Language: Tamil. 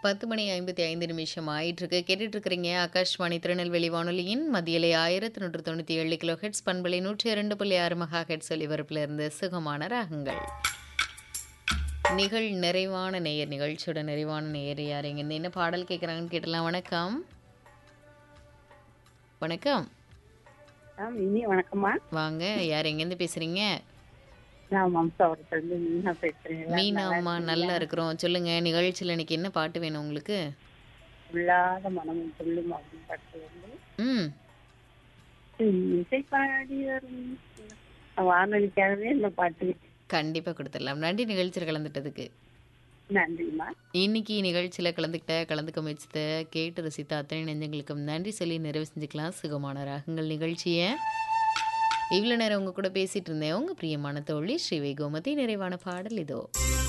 10 மணி 55 நிமிஷம் ஆயிட்டிருக்கு. கேட்டுட்டு இருக்கிறீங்க ஆகாஷ்வாணி திருநெல்வேலி வானொலியின் மதியலை 1197 கிலோ ஹெர்ட்ஸ் பண்பலை 102.6 மெகா ஹெர்ட்ஸ் ஒலிபரப்பிலிருந்து சுகமான ராகங்கள். நிகழ் நிறைவான நேயர் நிகழ்ச்சியோட நிறைவான நேயர் யார் எங்கேருந்து என்ன பாடல் கேட்குறாங்கன்னு கேட்டலாம். வணக்கம். வணக்கம். ஆ இனி வணக்கம்மா வாங்க. யார் எங்கேருந்து பேசுறீங்க? நான் மம்சாவரத்துலேருந்து மீனா பேசுறேன் எல்லாரும் மீனா நல்லா அம்மா நல்லா இருக்கீங்களா? இருக்கிறோம். சொல்லுங்க நிகழ்ச்சியில இன்னைக்கு என்ன பாட்டு வேணும் உங்களுக்கு? உள்ளாத மனமும் துள்ளும் அப்படின்னு பாட்டு வந்து ம். இசை பாடி வரும் வானொலிக்காகவே இந்த பாட்டு கண்டிப்பா கொடுத்துடலாம். நன்றி நிகழ்ச்சியில் கலந்துட்டதுக்கு. நன்றிம்மா இன்னைக்கு நிகழ்ச்சியில கலந்துக்கிட்ட கலந்துக்க முயற்சித்த கேட்டு ரசித்த அத்தனை நெஞ்சங்களுக்கும் நன்றி சொல்லி நிறைவு செஞ்சுக்கலாம் சுகமான ராகங்கள் நிகழ்ச்சியை இவ்வளோ நேரம் உங்க கூட பேசிட்டு இருந்தேன் உங்க பிரியமான தோழி ஸ்ரீவை கோமதி நிறைவான பாடல் இதோ